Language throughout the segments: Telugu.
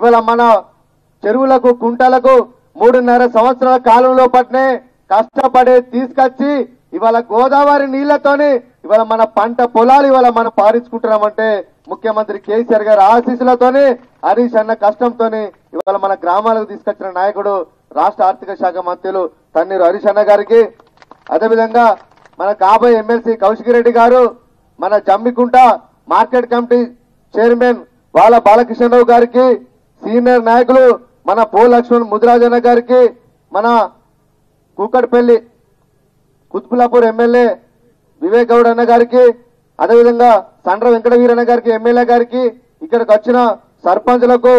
ఇవాళ మన చెరువులకు కుంటలకు మూడున్నర సంవత్సరాల కాలంలో పట్నే కష్టపడి తీసుకొచ్చి ఇవాళ గోదావరి నీళ్లతోని ఇవాళ మన పంట పొలాలు ఇవాళ మనం పారించుకుంటున్నామంటే ముఖ్యమంత్రి కేసీఆర్ గారి ఆశీస్సులతోని హరీష్ అన్న కష్టంతోని ఇవాళ మన గ్రామాలకు తీసుకొచ్చిన నాయకుడు రాష్ట్ర ఆర్థిక శాఖ మంత్రులు తన్నీరు హరీష్ అన్న గారికి అదేవిధంగా మన కాబోయే ఎమ్మెల్సీ కౌశిక్ రెడ్డి గారు మన Jammikunta market committee chairman Bala Balakrishnarao గారికి సీనియర్ నాయకులు మన పో లక్ష్మణ్ ముదిరాజన్న గారికి మన కూకట్పల్లి కుత్బులాపూర్ ఎమ్మెల్యే వివేక్ గౌడ్ అన్న గారికి అదేవిధంగా సండ్ర వెంకట వీరన్న గారికి ఎమ్మెల్యే గారికి ఇక్కడికి వచ్చిన సర్పంచులకు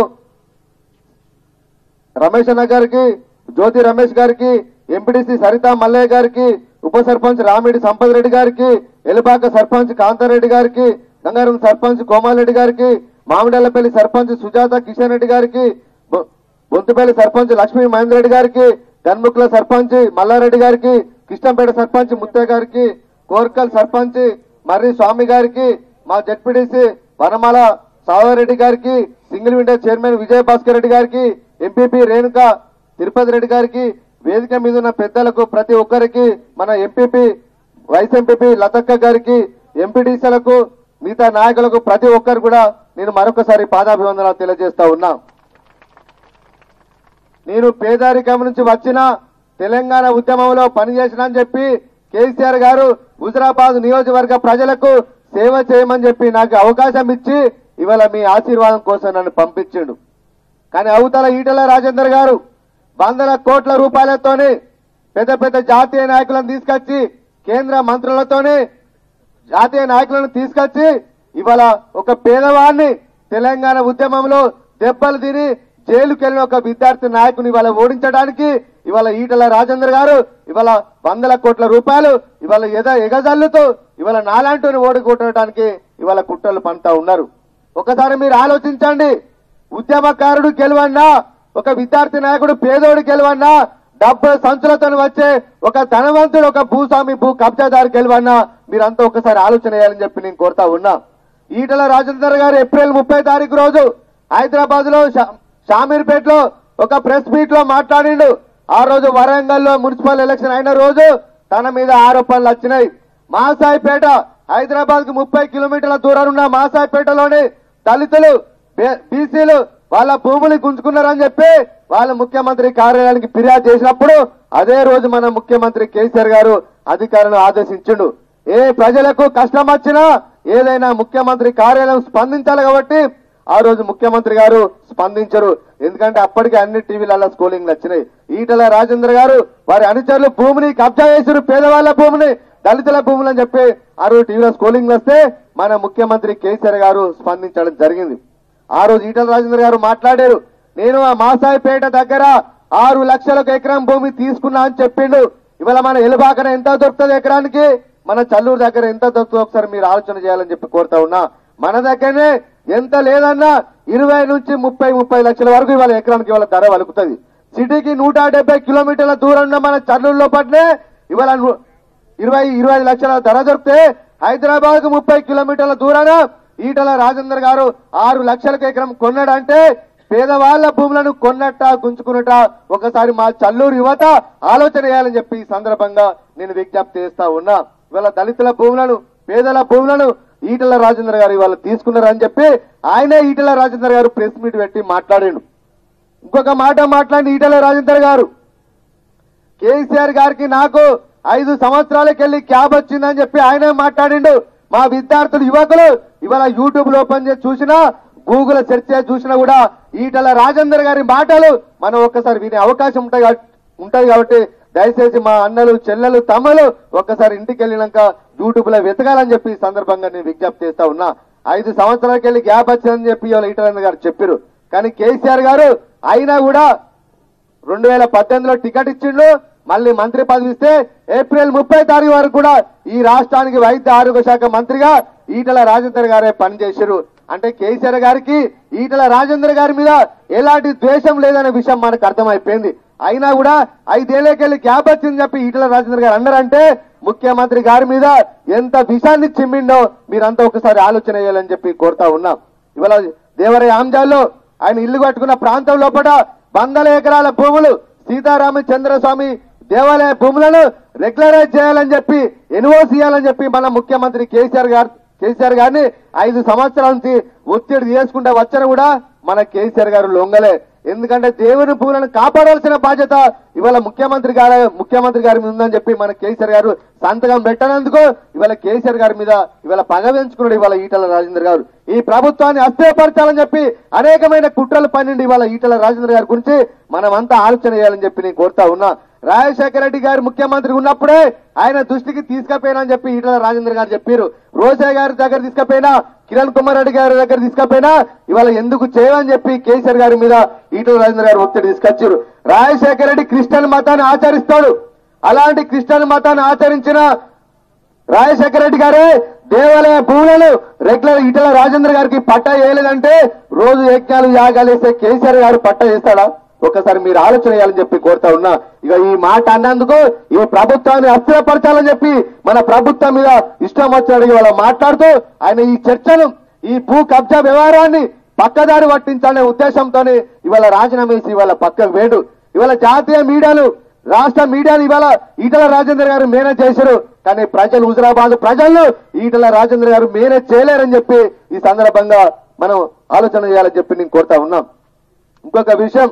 రమేష్ అన్న గారికి జ్యోతి రమేష్ గారికి ఎంపీటీసీ సరిత మల్లయ్య గారికి ఉప సర్పంచ్ రామిడి సంపత్ రెడ్డి గారికి ఎలిపాక సర్పంచ్ కాంతారెడ్డి గారికి గంగారం సర్పంచ్ కోమారెడ్డి గారికి మామిడల్లపల్లి సర్పంచ్ సుజాత కిషన్ రెడ్డి గారికి బొ- బొంతుపల్లి సర్పంచ్ లక్ష్మీ మహేందర్ రెడ్డి గారికి గన్ముక్ల సర్పంచ్ మల్లారెడ్డి గారికి కృష్ణంపేట సర్పంచ్ ముత్తే గారికి కోర్కల్ సర్పంచ్ మర్రి స్వామి గారికి మా జడ్పీడీసీ వనమాల సావారెడ్డి గారికి single window chairman Vijaya Bhaskar Reddy గారికి ఎంపీపీ రేణుక తిరుపతి రెడ్డి గారికి వేదిక మీద ఉన్న పెద్దలకు ప్రతి ఒక్కరికి మన ఎంపీపీ వైస్ ఎంపీపీ లతక్క గారికి ఎంపీడీసీలకు మిగతా నాయకులకు ప్రతి ఒక్కరు కూడా నేను మరొకసారి పాదాభివందనాలు తెలియజేస్తా ఉన్నా నేను పేదరికం నుంచి వచ్చిన తెలంగాణ ఉద్యమంలో పనిచేసిన అని చెప్పి కేసీఆర్ గారు హుజరాబాద్ నియోజకవర్గ ప్రజలకు సేవ చేయమని చెప్పి నాకు అవకాశం ఇచ్చి ఇవాళ మీ ఆశీర్వాదం కోసం నన్ను పంపించిండు కానీ అవతల ఈటల రాజేందర్ గారు వందల కోట్ల రూపాయలతోని పెద్ద పెద్ద జాతీయ నాయకులను తీసుకొచ్చి కేంద్ర మంత్రులతోని జాతీయ నాయకులను తీసుకొచ్చి ఇవాళ ఒక పేదవాడిని తెలంగాణ ఉద్యమంలో దెబ్బలు తిని జైలుకి వెళ్ళిన ఒక విద్యార్థి నాయకుని ఇవాళ ఓడించడానికి ఇవాళ ఈటల రాజేందర్ గారు ఇవాళ వందల కోట్ల రూపాయలు ఇవాళ ఎద ఎగజల్లుతూ ఇవాళ నాలాంటిని ఓడికొట్టడానికి ఇవాళ కుట్రలు పంటా ఉన్నారు ఒకసారి మీరు ఆలోచించండి ఉద్యమకారుడు గెలవన్నా ఒక విద్యార్థి నాయకుడు పేదోడు గెలవన్నా డబ్బుల సంచులతో వచ్చే ఒక ధనవంతుడు ఒక భూస్వామి భూ కబ్జాదారు గెలవన్నా మీరంతా ఒకసారి ఆలోచన చేయాలని చెప్పి నేను కోరుతా ఉన్నా ఈటల రాజేందర్ గారు ఏప్రిల్ ముప్పై తారీఖు రోజు హైదరాబాద్ లో షామీర్పేట్ లో ఒక ప్రెస్ మీట్ లో మాట్లాడిండు ఆ రోజు వరంగల్ లో మున్సిపల్ ఎలక్షన్ అయిన రోజు తన మీద ఆరోపణలు వచ్చినాయి మాసాయిపేట హైదరాబాద్ కు ముప్పై కిలోమీటర్ల దూరం ఉన్న మాసాయిపేటలోని దళితులు బే- బీసీలు వాళ్ళ భూములు గుంజుకున్నారని చెప్పి వాళ్ళ ముఖ్యమంత్రి కార్యాలయానికి ఫిర్యాదు చేసినప్పుడు అదే రోజు మన ముఖ్యమంత్రి కేసీఆర్ గారు అధికారులను ఆదేశించిండు ఏ ప్రజలకు కష్టం వచ్చినా ఏదైనా ముఖ్యమంత్రి కార్యాలయం స్పందించాలి కాబట్టి ఆ రోజు ముఖ్యమంత్రి గారు స్పందించరు ఎందుకంటే అప్పటికే అన్ని టీవీలలో స్కోలింగ్ వచ్చినాయి ఈటల రాజేంద్ర గారు వారి అనుచరులు భూమిని కబ్జా చేసారు పేదవాళ్ల భూమిని దళితుల భూములు అని చెప్పి ఆ రోజు టీవీలో స్కోలింగ్ వస్తే మన ముఖ్యమంత్రి కేసీఆర్ గారు స్పందించడం జరిగింది ఆ రోజు ఈటల రాజేంద్ర గారు మాట్లాడారు నేను ఆ మాసాయిపేట దగ్గర ఆరు లక్షలకు ఎకరం భూమి తీసుకున్నా అని చెప్పిండు ఇవాళ మన ఎలుబాకన ఎంత దొరుకుతుంది ఎకరానికి మన చల్లూరు దగ్గర ఎంత దొరుకుతుందో ఒకసారి మీరు ఆలోచన చేయాలని చెప్పి కోరుతా ఉన్నా మన దగ్గరనే ఎంత లేదన్నా ఇరవై నుంచి ముప్పై ముప్పై లక్షల వరకు ఇవాళ ఎకరానికి ఇవాళ ధర వలుకుతుంది సిటీకి నూట డెబ్బై కిలోమీటర్ల దూరం ఉన్న మన చల్లూరులో పట్నే ఇవాళ ను- ఇరవై ఇరవై ఐదు లక్షల ధర దొరికితే హైదరాబాద్ కు ముప్పై కిలోమీటర్ల దూరాన ఈటల రాజేందర్ గారు ఆరు లక్షలకు ఎకరం కొన్నాడంటే పేదవాళ్ల భూములను కొన్నట్ట గుంజుకున్నట ఒకసారి మా చల్లూరు యువత ఆలోచన చేయాలని చెప్పి ఈ సందర్భంగా నేను విజ్ఞప్తి చేస్తా ఉన్నా ఇవాళ దళితుల భూములను పేదల భూములను ఈటల రాజేందర్ గారు ఇవాళ తీసుకున్నారని చెప్పి ఆయనే ఈటల రాజేందర్ గారు ప్రెస్ మీట్ పెట్టి మాట్లాడాడు ఇంకొక మాట మాట్లాడి ఈటల రాజేందర్ గారు కేసీఆర్ గారికి నాకు ఐదు సంవత్సరాలకెళ్ళి క్యాబ్ వచ్చిందని చెప్పి ఆయనే మాట్లాడిండు మా విద్యార్థులు యువకులు ఇవాళ యూట్యూబ్ లో ఓపెన్ చేసి చూసినా గూగుల్ సెర్చ్ చేసి చూసినా కూడా ఈటల రాజేందర్ గారి మాటలు మనం ఒక్కసారి వినే అవకాశం ఉంటాయి కాబట్టి- ఉంటది కాబట్టి దయచేసి మా అన్నలు చెల్లెలు తమ్ములు ఒక్కసారి ఇంటికి వెళ్ళినాక యూట్యూబ్ లో వెతకాలని చెప్పి ఈ సందర్భంగా నేను విజ్ఞప్తి చేస్తా ఉన్నా ఐదు సంవత్సరాలకి వెళ్ళి గ్యాప్ వచ్చిందని చెప్పి ఇవాళ ఈటల గారు చెప్పారు కానీ కేసీఆర్ గారు అయినా కూడా రెండు వేల పద్దెనిమిదిలో టికెట్ ఇచ్చిండు మళ్ళీ మంత్రి పదవి ఇస్తే ఏప్రిల్ ముప్పై తారీఖు వరకు కూడా ఈ రాష్ట్రానికి వైద్య ఆరోగ్య శాఖ మంత్రిగా ఈటల రాజేందర్ గారే పనిచేశారు అంటే కేసీఆర్ గారికి ఈటల రాజేందర్ గారి మీద ఎలాంటి ద్వేషం లేదనే విషయం మనకు అర్థమైపోయింది అయినా కూడా ఐదేళ్లకెళ్ళి గ్యాప్ వచ్చిందని చెప్పి ఈటల రాజేందర్ గారు అన్నారంటే ముఖ్యమంత్రి గారి మీద ఎంత విషాన్ని చిమ్మిండో మీరంతా ఒకసారి ఆలోచన చేయాలని చెప్పి కోరుతా ఉన్నాం ఇవాళ దేవరయ్య ఆంజాల్లో ఆయన ఇల్లు కట్టుకున్న ప్రాంతం లోపల వందల ఎకరాల భూములు సీతారామచంద్ర స్వామి దేవాలయ భూములను రెగ్యులరైజ్ చేయాలని చెప్పి ఎన్ఓసి చేయాలని చెప్పి మన ముఖ్యమంత్రి కేసీఆర్ గారు కేసీఆర్ గారిని ఐదు సంవత్సరాల నుంచి ఒత్తిడి చేసుకుంటా వచ్చారు కూడా మన కేసీఆర్ గారు లొంగలే ఎందుకంటే దేవుని భూములను కాపాడాల్సిన బాధ్యత ఇవాళ ముఖ్యమంత్రి గారు ముఖ్యమంత్రి గారి మీద ఉందని చెప్పి మన కేసీఆర్ గారు సంతకం పెట్టనందుకు ఇవాళ కేసీఆర్ గారి మీద ఇవాళ పగ పెంచుకున్నాడు ఇవాళ ఈటల రాజేంద్ర గారు ఈ ప్రభుత్వాన్ని అస్థిరపరచాలని చెప్పి అనేకమైన కుట్రలు పన్నెండు ఇవాళ ఈటల రాజేంద్ర గారి గురించి మనమంతా ఆలోచన చేయాలని చెప్పి నేను కోరుతా ఉన్నా రాజశేఖర రెడ్డి గారు ముఖ్యమంత్రి ఉన్నప్పుడే ఆయన దృష్టికి తీసుకపోయినా అని చెప్పి ఈటల రాజేంద్ర గారు చెప్పారు రోజా గారి దగ్గర తీసుకపోయినా కిరణ్ కుమార్ రెడ్డి గారి దగ్గర తీసుకపోయినా ఇవాళ ఎందుకు చేయమని చెప్పి కేసీఆర్ గారి మీద ఈటల రాజేంద్ర గారు ఒత్తిడి తీసుకొచ్చారు రాజశేఖర రెడ్డి క్రిస్టియన్ మతాన్ని ఆచరిస్తాడు అలాంటి క్రిస్టియన్ మతాన్ని ఆచరించిన రాజశేఖర రెడ్డి గారే దేవాలయ భూములను రెగ్యులర్ ఈటల రాజేంద్ర గారికి పట్టా వేయలేదంటే రోజు యజ్ఞాలు యాగాలు వేసే కేసీఆర్ గారు పట్టా చేస్తాడా ఒకసారి మీరు ఆలోచన చేయాలని చెప్పి కోరుతా ఉన్నా ఇక ఈ మాట అన్నందుకు ఈ ప్రభుత్వాన్ని అస్థిరపరచాలని చెప్పి మన ప్రభుత్వం మీద ఇష్టం వచ్చినట్టు ఇవాళ మాట్లాడుతూ ఆయన ఈ చర్చను ఈ భూ కబ్జా వ్యవహారాన్ని పక్కదారి పట్టించాలనే ఉద్దేశంతోనే ఇవాళ రాజీనామా వేసి ఇవాళ పక్కకు వేడు ఇవాళ జాతీయ మీడియాలు రాష్ట్ర మీడియాను ఇవాళ ఈటల రాజేంద్ర గారు మేనేజ్ చేశారు కానీ ప్రజలు హుజరాబాద్ ప్రజలను ఈటల రాజేంద్ర గారు మేనేజ్ చేయలేరని చెప్పి ఈ సందర్భంగా మనం ఆలోచన చేయాలని చెప్పి నేను కోరుతా ఉన్నాం ఇంకొక విషయం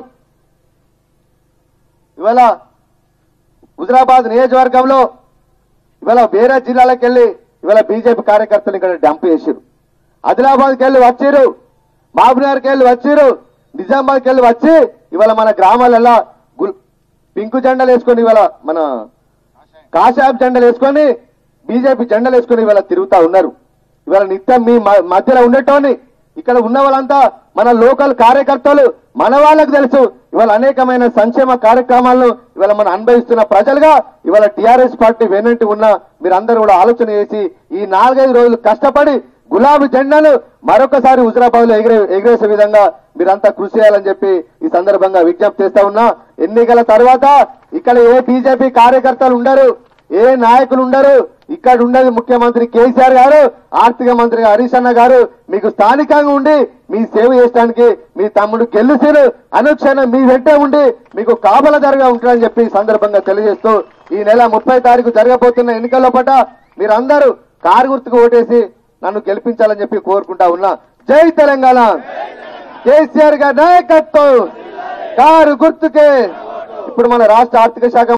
ఇవాళ హుజరాబాద్ నియోజకవర్గంలో ఇవాళ వేరే జిల్లాలకు వెళ్ళి ఇవాళ బీజేపీ కార్యకర్తలు ఇక్కడ డంప్ చేశారు ఆదిలాబాద్కి వెళ్ళి వచ్చారు మహబూబ్నగర్కి వెళ్ళి వచ్చారు నిజామాబాద్కి వెళ్ళి వచ్చి ఇవాళ మన గ్రామాలలో గుల్ పింకు జెండాలు వేసుకొని ఇవాళ మన కాషాయం జెండాలు వేసుకొని బీజేపీ జెండాలు వేసుకొని ఇవాళ తిరుగుతా ఉన్నారు ఇవాళ నిత్యం మీ మ- మధ్యలో ఉండేటోని ఇక్కడ ఉన్న వాళ్ళంతా మన లోకల్ కార్యకర్తలు మన వాళ్ళకు తెలుసు ఇవాళ అనేకమైన సంక్షేమ కార్యక్రమాలను ఇవాళ మనం అనుభవిస్తున్న ప్రజలుగా ఇవాళ టిఆర్ఎస్ పార్టీ వెనంటి ఉన్న మీరందరూ కూడా ఆలోచన చేసి ఈ నాలుగైదు రోజులు కష్టపడి గులాబీ జెండాను మరొకసారి హుజరాబాద్ లో ఎగిరే ఎగిరేసే విధంగా మీరంతా కృషి చేయాలని చెప్పి ఈ సందర్భంగా విజ్ఞప్తి చేస్తా ఉన్నా ఎన్నికల తర్వాత ఇక్కడ ఏ బీజేపీ కార్యకర్తలు ఉండరు ఏ నాయకులు ఉండరు ఇక్కడ ఉండేది ముఖ్యమంత్రి కేసీఆర్ గారు ఆర్థిక మంత్రి హరీష్ అన్న గారు మీకు స్థానికంగా ఉండి మీ సేవ చేయడానికి మీ తమ్ముడు గెలుసీరు అనుక్షణం మీ వెంటే ఉండి మీకు కాపలదారుగా ఉంటారని చెప్పి ఈ సందర్భంగా తెలియజేస్తూ ఈ నెల ముప్పై తారీఖు జరగబోతున్న ఎన్నికల పట మీరందరూ కారు గుర్తుకు ఓటేసి నన్ను గెలిపించాలని చెప్పి కోరుకుంటా ఉన్నా జై తెలంగాణ కేసీఆర్ గారి నాయకత్వం కారు గుర్తుకే ఇప్పుడు మన రాష్ట్ర ఆర్థిక శాఖ